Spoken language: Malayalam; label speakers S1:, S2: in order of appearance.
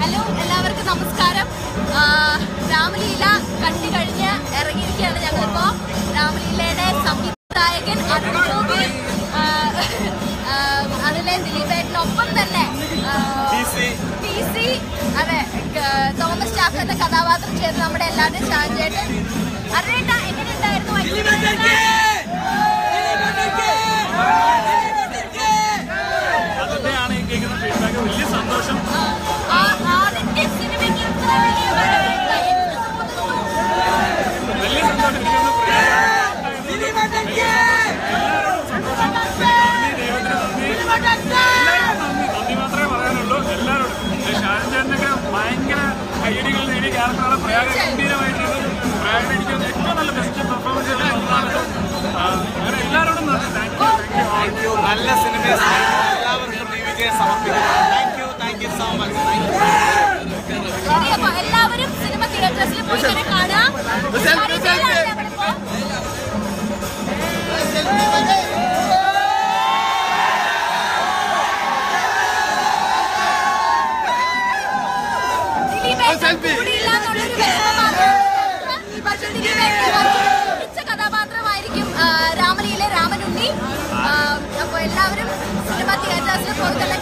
S1: ഹലോ എല്ലാവർക്കും നമസ്കാരം ആ, രാമലീല കണ്ടു കഴിഞ്ഞ് ഇറങ്ങിയിരിക്കുകയാണ് ഞങ്ങളിപ്പോ രാമലീലയുടെ സംവിധായകൻ അരുൺ ഗോപി ആ, ആ, അതിലെ ദിലീപേട്ടനൊപ്പം തന്നെ ആ, ടി സി അതെ ക- തോമസ് ചാക്കോന്റെ കഥാപാത്രം ചെയ്ത് നമ്മുടെ എല്ലാവരുടെയും ഷാൻചേട്ടൻ അറിയേട്ട എങ്ങനെയുണ്ടായിരുന്നു വൈകുന്നേരം?
S2: അതിന്റെയാണ് ഈ കേൾക്കുന്ന ഫീഡ്ബാക്ക് വലിയ സന്തോഷം
S1: ആ, ആദ്യത്തെ സിനിമയ്ക്ക് ഇത്ര വലിയ വരവേൽപ്പ് എന്ത് തോന്നുന്നു?
S2: വലിയ സന്തോഷം എനിക്കൊന്ന് നന്ദി മാത്രമേ പറയാനുള്ളൂ എല്ലാവരോടും ഷാൻചാനൊക്കെ ഭയങ്കര കയ്യടികൾ നേടിയ ക്യാരക്ടറാണ് പ്രയാഗ ഗംഭീരമായിട്ടുണ്ട് പ്രയാഗിന് എനിക്ക് തോന്നുന്നു ഏറ്റവും നല്ല ബെസ്റ്റ് പെർഫോമൻസ് അങ്ങനെ എല്ലാവരോടും നന്ദി താങ്ക് യു താങ്ക് യു
S3: നല്ല സിനിമ എല്ലാവർക്കും ഈ വിജയം സമർപ്പിക്കുന്നു thank you thank you so much thank you
S1: ശരി, അപ്പൊ എല്ലാവരും സിനിമ തിയേറ്റേഴ്സിൽ പോയി തന്നെ കാണാം പരിചയമാണ് നമ്മളിപ്പോ. ദിലീപേട്ടൻ കൂടിയില്ല എന്നുള്ളൊരു വിഷമം മാത്രമേ പക്ഷേ ദിലീപേട്ടൻ കുറച്ചുകൂടി മികച്ച കഥാപാത്രമായിരിക്കും ആ, രാമലീലെ രാമനുണ്ണി ആ, അപ്പൊ എല്ലാവരും സിനിമ തിയേറ്റേഴ്സിൽ പോയി തന്നെ